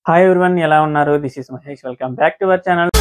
hi everyone ఎలా ఉన్నారు this is Mahesh welcome back to our channel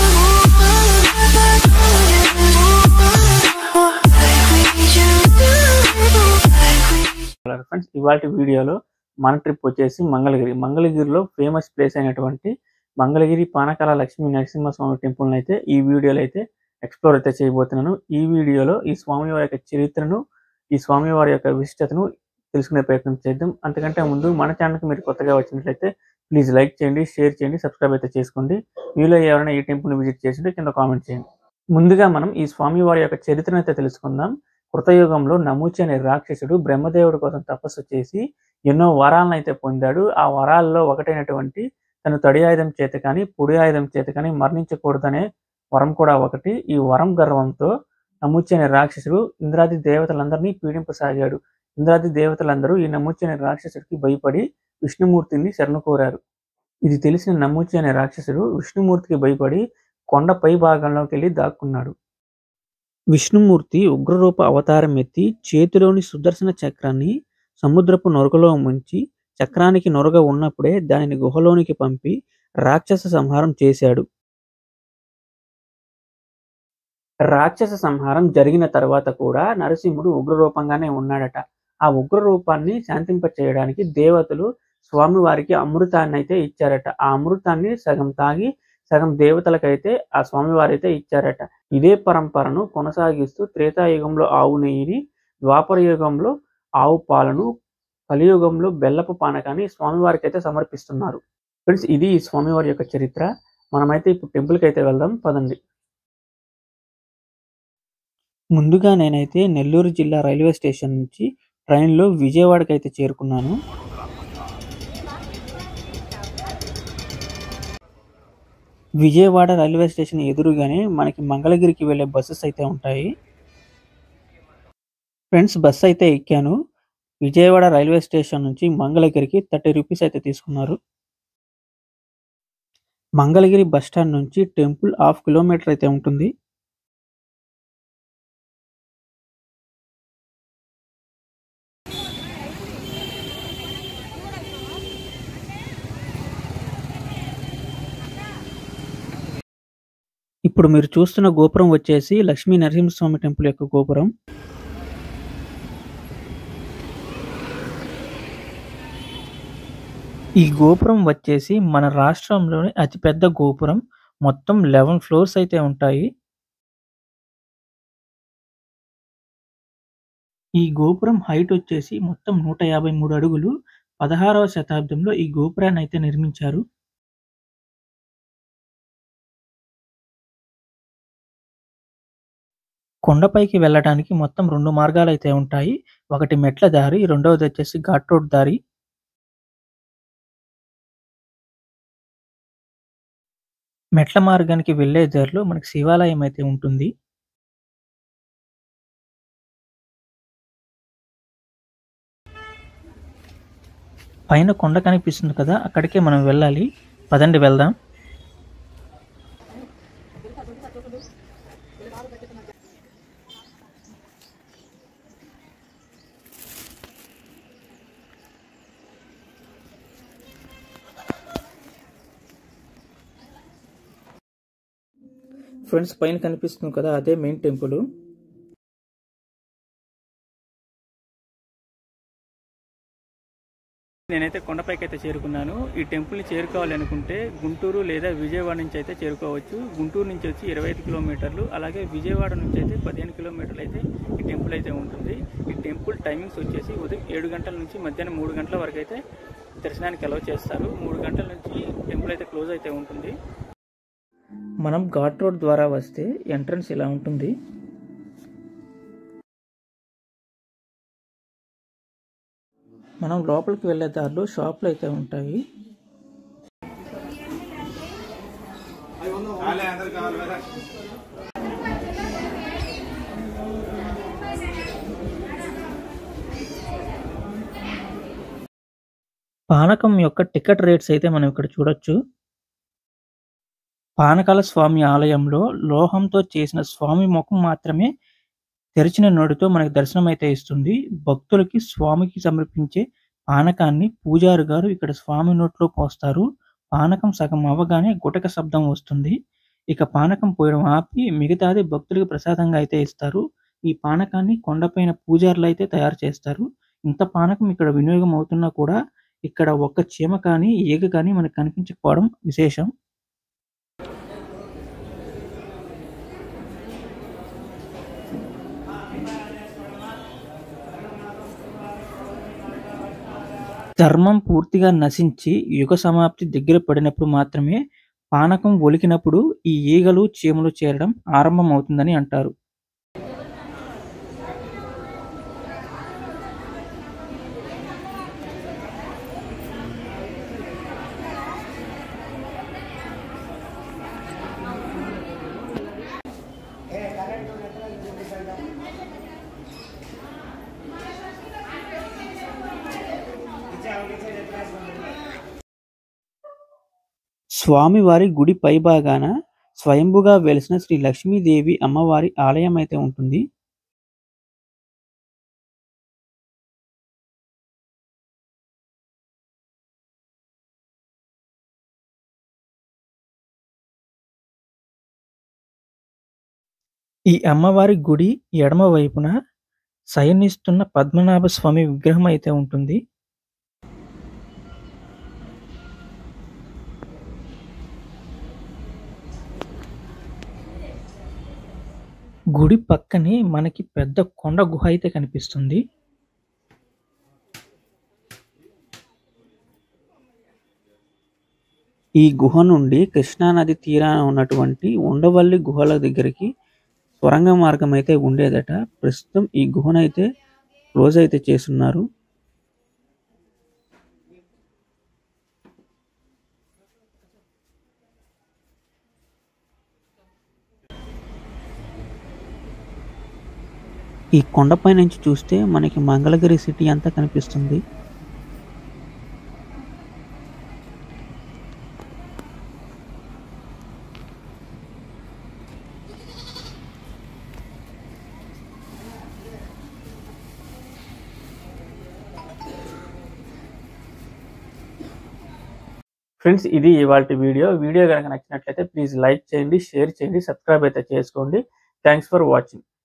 friends ఇవాళ వీడియోలో మన ట్రిప్ వచ్చేసి మంగళగిరి మంగళగిరిలో ఫేమస్ ప్లేస్ అయినటువంటి మంగళగిరి పానకాల లక్ష్మీ నరసింహస్వామి టెంపుల్ అయితే ఈ వీడియోలో అయితే ఎక్స్ప్లోర్ అయితే చేయబోతున్నాను ఈ వీడియోలో ఈ స్వామి వారి యొక్క చరిత్రను ఈ స్వామి వారి యొక్క విశిష్టతను తెలుసుకునే ప్రయత్నం చేద్దాం అంతకంటే ముందు మన ఛానల్కి మీరు కొత్తగా వచ్చినట్లయితే ప్లీజ్ లైక్ చేయండి షేర్ చేయండి సబ్స్క్రైబ్ అయితే చేసుకోండి మీలో ఎవరైనా ఈ టెంపుల్ని విజిట్ చేసింటే కింద కామెంట్ చేయండి ముందుగా మనం ఈ స్వామి వారి యొక్క చరిత్రను అయితే తెలుసుకుందాం కృతయుగంలో నమూచి అనే రాక్షసుడు బ్రహ్మదేవుడి కోసం తపస్సు చేసి ఎన్నో వరాలను అయితే పొందాడు ఆ వరాల్లో ఒకటైనటువంటి తను తడి ఆయుధం చేత కానీ పొడి ఆయుధం చేత కానీ మరణించకూడదనే వరం కూడా ఒకటి ఈ వరం గర్వంతో నమూచి అనే రాక్షసుడు ఇంద్రాది దేవతలందరినీ పీడింపసాగాడు ఇంద్రాది దేవతలందరూ ఈ నమూచి అనే రాక్షసుడికి భయపడి విష్ణుమూర్తిని శరణు కోరారు ఇది తెలిసిన నమూచి అనే రాక్షసుడు విష్ణుమూర్తికి భయపడి కొండ పై భాగంలోకి వెళ్ళి దాక్కున్నాడు విష్ణుమూర్తి ఉగ్రరూప అవతారం ఎత్తి చేతిలోని సుదర్శన చక్రాన్ని సముద్రపు నొరగలో ముంచి చక్రానికి నొరగ ఉన్నప్పుడే దానిని గుహలోనికి పంపి రాక్షస సంహారం చేశాడు రాక్షస సంహారం జరిగిన తర్వాత కూడా నరసింహుడు ఉగ్రరూపంగానే ఉన్నాడట ఆ ఉగ్ర రూపాన్ని శాంతింప చేయడానికి దేవతలు స్వామివారికి అమృతాన్ని అయితే ఇచ్చారట ఆ అమృతాన్ని సగం తాగి సగం దేవతలకైతే ఆ స్వామివారు అయితే ఇచ్చారట ఇదే పరంపరను కొనసాగిస్తూ త్రేతాయుగంలో ఆవు నెయ్యిని ద్వాపర యుగంలో ఆవు పాలను కలియుగంలో బెల్లపు పానకాన్ని స్వామివారికి అయితే సమర్పిస్తున్నారు ఫ్రెండ్స్ ఇది ఈ స్వామివారి యొక్క చరిత్ర మనమైతే ఇప్పుడు టెంపుల్కి అయితే వెళ్దాం పదండి ముందుగా నేనైతే నెల్లూరు జిల్లా రైల్వే స్టేషన్ నుంచి ట్రైన్లో విజయవాడకి అయితే చేరుకున్నాను విజయవాడ రైల్వే స్టేషన్ ఎదురుగానే మనకి మంగళగిరికి వెళ్ళే బస్సెస్ అయితే ఉంటాయి ఫ్రెండ్స్ బస్ అయితే ఎక్కాను విజయవాడ రైల్వే స్టేషన్ నుంచి మంగళగిరికి థర్టీ రూపీస్ అయితే తీసుకున్నారు మంగళగిరి బస్ స్టాండ్ నుంచి టెంపుల్ హాఫ్ కిలోమీటర్ అయితే ఉంటుంది ఇప్పుడు మీరు చూస్తున్న గోపురం వచ్చేసి లక్ష్మీ నరసింహస్వామి టెంపుల్ యొక్క గోపురం ఈ గోపురం వచ్చేసి మన రాష్ట్రంలోని అతిపెద్ద గోపురం మొత్తం లెవెన్ ఫ్లోర్స్ అయితే ఉంటాయి ఈ గోపురం హైట్ వచ్చేసి మొత్తం నూట యాభై మూడు అడుగులు పదహారవ శతాబ్దంలో ఈ గోపురాన్ని అయితే నిర్మించారు కొండపైకి వెళ్ళడానికి మొత్తం రెండు మార్గాలు అయితే ఉంటాయి ఒకటి మెట్ల దారి రెండవది వచ్చేసి ఘాట్ రోడ్ దారి మెట్ల మార్గానికి వెళ్ళే దారిలో మనకి శివాలయం అయితే ఉంటుంది పైన కొండ కనిపిస్తుంది కదా అక్కడికే మనం వెళ్ళాలి పదండి వెళ్దాం ఫ్రెండ్స్ పైన కనిపిస్తుంది కదా అదే మెయిన్ టెంపుల్ నేనైతే కొండపైకి అయితే చేరుకున్నాను ఈ టెంపుల్ని చేరుకోవాలి అనుకుంటే గుంటూరు లేదా విజయవాడ నుంచి అయితే చేరుకోవచ్చు గుంటూరు నుంచి వచ్చి ఇరవై ఐదు కిలోమీటర్లు అలాగే విజయవాడ నుంచి అయితే పదిహేను కిలోమీటర్లు అయితే ఈ టెంపుల్ అయితే ఉంటుంది ఈ టెంపుల్ టైమింగ్స్ వచ్చేసి ఉదయం ఏడు గంటల నుంచి మధ్యాహ్నం మూడు గంటల వరకు అయితే దర్శనానికి అలౌ చేస్తారు మూడు గంటల నుంచి టెంపుల్ అయితే క్లోజ్ అయితే ఉంటుంది మనం ఘాట్ రోడ్ ద్వారా వస్తే ఎంట్రన్స్ ఇలా ఉంటుంది మనం లోపలికి వెళ్ళే దారిలో షాపులు అయితే ఉంటాయి పానకం యొక్క టికెట్ రేట్స్ అయితే మనం ఇక్కడ చూడొచ్చు పానకాల స్వామి ఆలయంలో లోహంతో చేసిన స్వామి ముఖం మాత్రమే తెరిచిన నోటితో మనకి దర్శనం అయితే ఇస్తుంది భక్తులకి స్వామికి సమర్పించే పానకాన్ని పూజారి గారు ఇక్కడ స్వామి నోట్లో పోస్తారు పానకం సగం అవ్వగానే గుటక శబ్దం వస్తుంది ఇక పానకం పోయడం ఆపి మిగతాది భక్తులకు ప్రసాదంగా అయితే ఇస్తారు ఈ పానకాన్ని కొండపైన పూజారులు అయితే తయారు చేస్తారు ఇంత పానకం ఇక్కడ వినియోగం అవుతున్నా కూడా ఇక్కడ ఒక్క చీమ కానీ ఈగ కానీ మనకు కనిపించకపోవడం విశేషం ధర్మం పూర్తిగా నశించి యుగ సమాప్తి దగ్గర పడినప్పుడు మాత్రమే పానకం ఒలికినప్పుడు ఈ ఈగలు చీమలు చేరడం ఆరంభమవుతుందని అంటారు స్వామివారి గుడి పైభాగాన స్వయంభుగా వెలిసిన శ్రీ లక్ష్మీదేవి అమ్మవారి ఆలయం అయితే ఉంటుంది ఈ అమ్మవారి గుడి ఎడమ వైపున శయనిస్తున్న పద్మనాభ స్వామి విగ్రహం అయితే ఉంటుంది గుడి పక్కనే మనకి పెద్ద కొండ గుహ అయితే కనిపిస్తుంది ఈ గుహ నుండి కృష్ణానది తీరాన ఉన్నటువంటి ఉండవల్లి గుహల దగ్గరికి సొరంగ మార్గం అయితే ఉండేదట ప్రస్తుతం ఈ గుహనైతే క్లోజ్ అయితే చేస్తున్నారు ఈ కొండపై నుంచి చూస్తే మనకి మంగళగిరి సిటీ అంతా కనిపిస్తుంది ఫ్రెండ్స్ ఇది ఇవాళ వీడియో వీడియో కనుక నచ్చినట్లయితే ప్లీజ్ లైక్ చేయండి షేర్ చేయండి సబ్స్క్రైబ్ అయితే చేసుకోండి థ్యాంక్స్ ఫర్ వాచింగ్